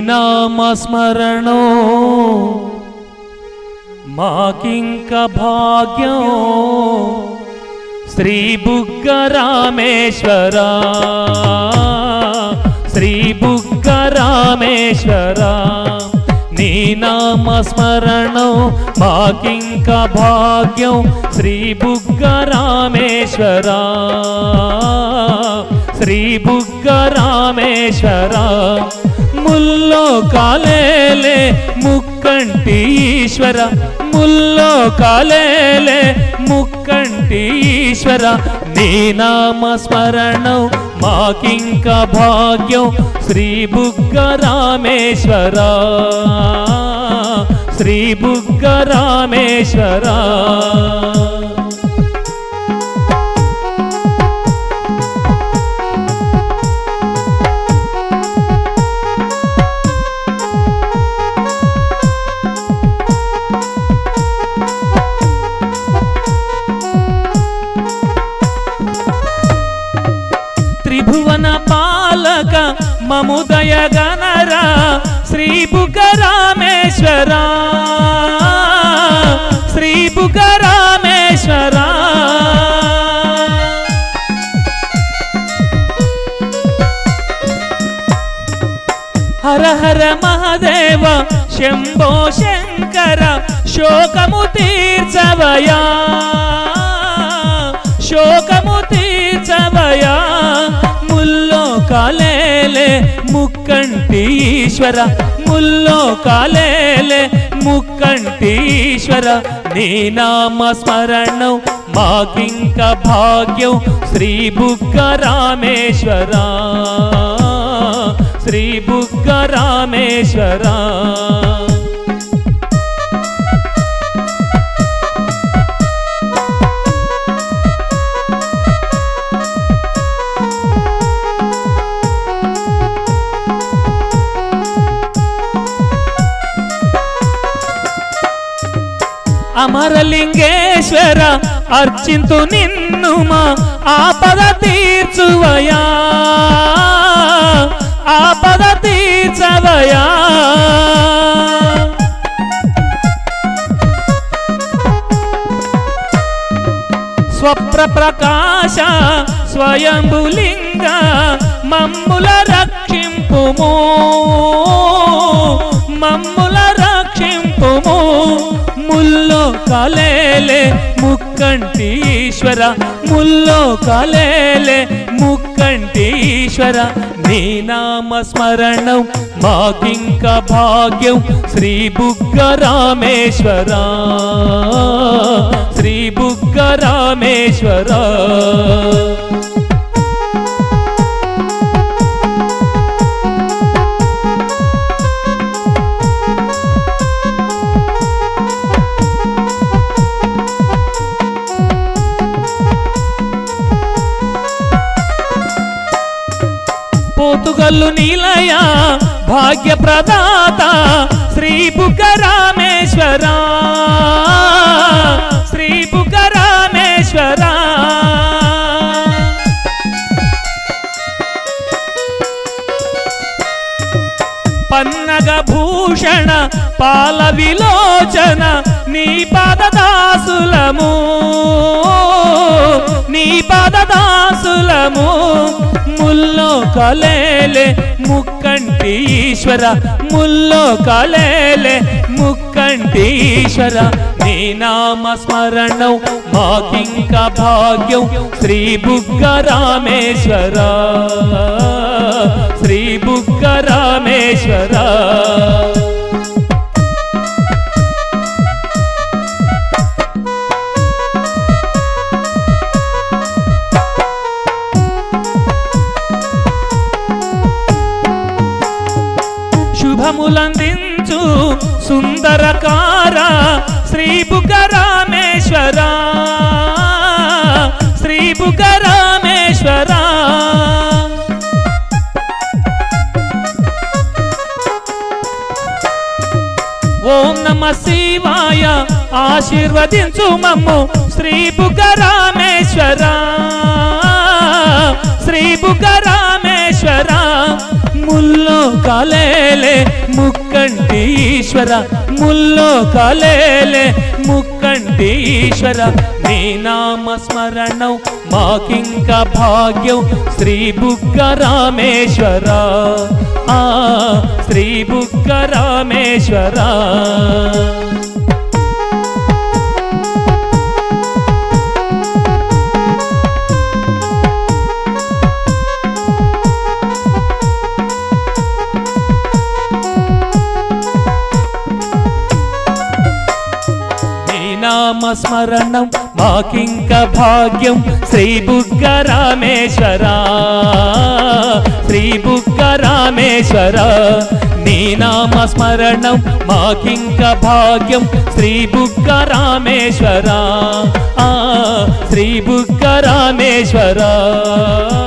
నామస్మరణో మాకింక భాగ్యం శ్రీ బుగ్గ రామేశ్వర శ్రీ బుగ్గ రామేశ్వర నీ నామస్మరణం మాకింక భాగ్యం శ్రీ బుగ్గ రామేశ్వర శ్రీ బుగ్గ రామేశ్వర ముల్లో కాలేలే ముక్కంటి ఈశ్వర ముల్లో కాలేలే ముక్కంటి ఈశ్వర నీ నామస్మరణం మాకింక భాగ్యం శ్రీ బుగ్గ రామేశ్వర శ్రీ బుగ్గ రామేశ్వర త్రిభువన పాలక మముదయ గణరా శ్రీ బుగ్గ రామేశ్వర శ్రీ బుగ్గ రామేశ్వర హర హర మహదేవ శంభో శంకర శోకము తీర్చవయా శోకము తీర్చవయా ముల్లో కాలేలే ముక్కంటి ఈశ్వర ముల్లో కాలేలే ముక్కంటి ఈశ్వర నీ నామ స్మరణం మాకింక భాగ్యం శ్రీ బుగ్గ రామేశ్వర శ్రీ బుగ్గ రామేశ్వర అమరలింగేశ్వర అర్చింతు నిన్ను మా ఆపద తీర్చువయా ఆపద తీర్చవయా స్వప్ర ప్రకాశ స్వయంభులింగ మమ్ముల రక్షింపుము మమ్ముల రక్షింపుము ముల్లో కలేలే ముక్కంటీశ్వర ముల్లో కలేలే ముక్కంటీశ్వర నీ నామ స్మరణం మాకింక భాగ్యం శ్రీ బుగ్గ రామేశ్వర శ్రీ బుగ్గ రామేశ్వర పోతుగల్లు నీలయ భాగ్య ప్రదాత శ్రీ బుగ్గ రామేశ్వర శ్రీ బుగ్గ రామేశ్వర పన్నగ భూషణ పాల విలోచన నీ పదదాసులము నీ పదదాసులము ముల్లో కలేలే ముక్కంటి ఈశ్వర ముల్లో కలేలే ముక్కంటి ఈశ్వర నీ నామ స్మరణం మాకింక భాగ్యం శ్రీ బుగ్గ రామేశ్వర శ్రీ బుగ్గ రామేశ్వర శుభములందించు సుందరకార శ్రీ బుగ్గ రామేశ్వర శ్రీ బుగ్గ రామేశ్వర ఓం నమ శివాయ ఆశీర్వదించు మమ్ము శ్రీ బుగ్గ రామేశ్వర శ్రీ బుగ్గ రామేశ్వర ముల్లో కాలేలే ముక్కంటి ఈశ్వర ముల్లో కాలేలే ముక్కంటి ఈశ్వర నీ నామ స్మరణం మాకింక భాగ్యం శ్రీ బుగ్గ రామేశ్వర ఆ శ్రీ బుగ్గ రామేశ్వర నీ నామ స్మరణం మాకింక భాగ్యం శ్రీ బుగ్గ రామేశ్వర శ్రీ బుగ్గ రామేశ్వర నీ నామ స్మరణం మాకింక భాగ్యం శ్రీ బుగ్గ రామేశ్వర ఆ శ్రీ బుగ్గ రామేశ్వర